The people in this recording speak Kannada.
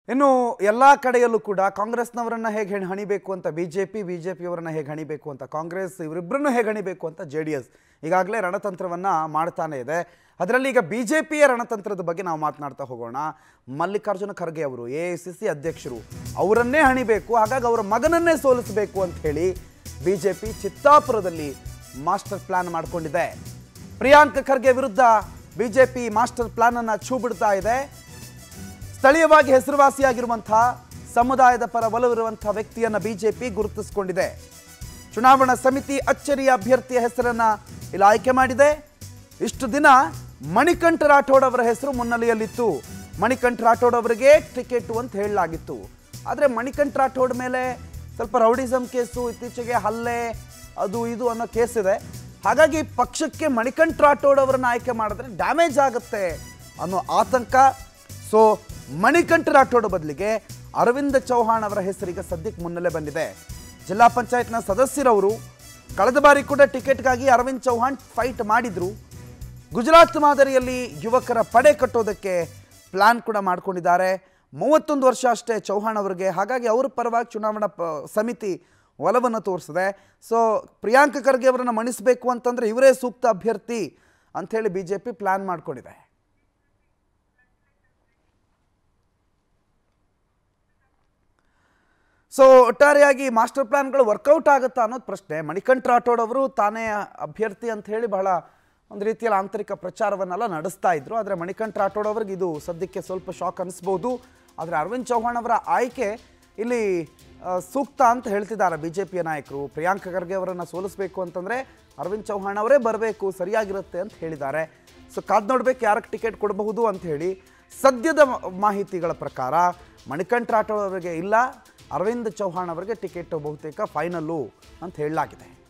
ಇನ್ನು ಎಲ್ಲ ಕಡೆಯಲ್ಲೂ ಕೂಡ ಕಾಂಗ್ರೆಸ್ನವರನ್ನ ಹೇಗೆ ಹೆಣ್ ಹಣಿಬೇಕು ಅಂತ B J P B J ಪಿಯವರನ್ನ ಹೇಗೆ ಹಣಿಬೇಕು ಅಂತ ಕಾಂಗ್ರೆಸ್ ಇವರಿಬ್ಬರನ್ನು ಹೇಗೆ ಹಣಿಬೇಕು ಅಂತ ಜೆ ಡಿ ಎಸ್ ಈಗಾಗಲೇ ರಣತಂತ್ರವನ್ನು ಮಾಡ್ತಾನೆ ಇದೆ ಅದರಲ್ಲಿ ಈಗ ಬಿ ಜೆ ಪಿಯ ರಣತಂತ್ರದ ಬಗ್ಗೆ ನಾವು ಮಾತನಾಡ್ತಾ ಹೋಗೋಣ ಮಲ್ಲಿಕಾರ್ಜುನ ಖರ್ಗೆ ಅವರು ಎ ಐ ಸಿ ಸಿ ಅಧ್ಯಕ್ಷರು ಅವರನ್ನೇ ಹಣಿಬೇಕು ಹಾಗಾಗಿ ಅವರ ಮಗನನ್ನೇ ಸೋಲಿಸಬೇಕು ಅಂತ ಹೇಳಿ ಬಿ ಜೆ ಪಿ ಚಿತ್ತಾಪುರದಲ್ಲಿ ಮಾಸ್ಟರ್ ಪ್ಲಾನ್ ಮಾಡಿಕೊಂಡಿದೆ ಪ್ರಿಯಾಂಕ್ ಖರ್ಗೆ ವಿರುದ್ಧ ಬಿಜೆಪಿ ಮಾಸ್ಟರ್ ಪ್ಲಾನ್ ಅನ್ನ ಛೂ ಬಿಡ್ತಾ ಇದೆ ಸ್ಥಳೀಯವಾಗಿ ಹೆಸರುವಾಸಿಯಾಗಿರುವಂತಹ ಸಮುದಾಯದ ಪರ ಒಲವಿರುವಂತಹ ವ್ಯಕ್ತಿಯನ್ನ ಬಿಜೆಪಿ ಗುರುತಿಸಿಕೊಂಡಿದೆ ಚುನಾವಣಾ ಸಮಿತಿ ಅಚ್ಚರಿಯ ಅಭ್ಯರ್ಥಿಯ ಹೆಸರನ್ನ ಇಲ್ಲಿ ಆಯ್ಕೆ ಮಾಡಿದೆ ಇಷ್ಟು ದಿನ ಮಣಿಕಂಠ ರಾಠೋಡ್ ಅವರ ಹೆಸರು ಮುನ್ನೆಲೆಯಲ್ಲಿತ್ತು ಮಣಿಕಂಠ ರಾಠೋಡ್ ಅವರಿಗೆ ಟಿಕೆಟ್ ಅಂತ ಹೇಳಲಾಗಿತ್ತು ಆದರೆ ಮಣಿಕಂಠ ರಾಠೋಡ್ ಮೇಲೆ ಸ್ವಲ್ಪ ರೌಡಿಸಮ್ ಕೇಸು ಇತ್ತೀಚೆಗೆ ಹಲ್ಲೆ ಅದು ಇದು ಅನ್ನೋ ಕೇಸ್ ಇದೆ ಹಾಗಾಗಿ ಪಕ್ಷಕ್ಕೆ ಮಣಿಕಂಠ ರಾಠೋಡ್ ಅವರನ್ನ ಆಯ್ಕೆ ಮಾಡಿದ್ರೆ ಡ್ಯಾಮೇಜ್ ಆಗುತ್ತೆ ಅನ್ನೋ ಆತಂಕ ಸೊ ಮಣಿಕಂಠ ರಾಠೋಡ್ ಬದಲಿಗೆ ಅರವಿಂದ ಚೌಹಾಣ್ ಅವರ ಹೆಸರಿಗೆ ಸದ್ಯಕ್ಕೆ ಮುನ್ನೆಲೆ ಬಂದಿದೆ ಜಿಲ್ಲಾ ಪಂಚಾಯತ್ನ ಸದಸ್ಯರವರು ಕಳೆದ ಬಾರಿ ಕೂಡ ಟಿಕೆಟ್ಗಾಗಿ ಅರವಿಂದ್ ಚೌಹಾಣ್ ಫೈಟ್ ಮಾಡಿದ್ರು ಗುಜರಾತ್ ಮಾದರಿಯಲ್ಲಿ ಯುವಕರ ಪಡೆ ಕಟ್ಟೋದಕ್ಕೆ ಪ್ಲಾನ್ ಕೂಡ ಮಾಡ್ಕೊಂಡಿದ್ದಾರೆ ಮೂವತ್ತೊಂದು ವರ್ಷ ಅಷ್ಟೇ ಚೌಹಾಣ್ ಅವರಿಗೆ ಹಾಗಾಗಿ ಅವ್ರ ಪರವಾಗಿ ಚುನಾವಣಾ ಪ ಸಮಿತಿ ಒಲವನ್ನು ತೋರಿಸಿದೆ ಸೊ ಪ್ರಿಯಾಂಕ ಖರ್ಗೆ ಅವರನ್ನು ಮಣಿಸಬೇಕು ಅಂತಂದ್ರೆ ಇವರೇ ಸೂಕ್ತ ಅಭ್ಯರ್ಥಿ ಅಂಥೇಳಿ ಬಿ ಜೆ ಪಿ ಪ್ಲಾನ್ ಮಾಡ್ಕೊಂಡಿದೆ ಸೊ ಒಟ್ಟಾರೆಯಾಗಿ ಮಾಸ್ಟರ್ ಪ್ಲಾನ್ಗಳು ವರ್ಕೌಟ್ ಆಗುತ್ತಾ ಅನ್ನೋದು ಪ್ರಶ್ನೆ ಮಣಿಕಂಠ ರಾಠೋಡ್ ಅವರು ತಾನೇ ಅಭ್ಯರ್ಥಿ ಅಂತ ಹೇಳಿ ಬಹಳ ಒಂದು ರೀತಿಯಲ್ಲಿ ಆಂತರಿಕ ಪ್ರಚಾರವನ್ನೆಲ್ಲ ನಡೆಸ್ತಾ ಇದ್ರು ಆದರೆ ಮಣಿಕಂಠ ರಾಠೋಡ್ ಅವ್ರಿಗೆ ಇದು ಸದ್ಯಕ್ಕೆ ಸ್ವಲ್ಪ ಶಾಕ್ ಅನಿಸ್ಬೋದು ಆದರೆ ಅರವಿಂದ್ ಚೌಹಾಣ್ ಅವರ ಆಯ್ಕೆ ಇಲ್ಲಿ ಆ, ಸೂಕ್ತ ಅಂತ ಹೇಳ್ತಿದ್ದಾರೆ ಬಿ ಜೆ ಪಿಯ ನಾಯಕರು ಪ್ರಿಯಾಂಕ ಖರ್ಗೆ ಅವರನ್ನು ಸೋಲಿಸಬೇಕು ಅಂತಂದರೆ ಅರವಿಂದ್ ಚೌಹಾಣ್ ಅವರೇ ಬರಬೇಕು ಸರಿಯಾಗಿರುತ್ತೆ ಅಂತ ಹೇಳಿದ್ದಾರೆ ಸೊ ಕಾದ್ ನೋಡ್ಬೇಕು ಯಾರಿಗೆ ಟಿಕೆಟ್ ಕೊಡಬಹುದು ಅಂತ ಹೇಳಿ ಸದ್ಯದ ಮ- ಮಾಹಿತಿಗಳ ಪ್ರಕಾರ ಮಣಿಕಂಠ ರಾಠೋಡ್ ಅವರಿಗೆ ಇಲ್ಲ ಅರವಿಂದ್ ಚೌಹಾಣ್ ಅವರಿಗೆ ಟಿಕೆಟ್ ಬಹುತೇಕ ಫೈನಲ್ಲು ಅಂತ ಹೇಳಲಾಗಿದೆ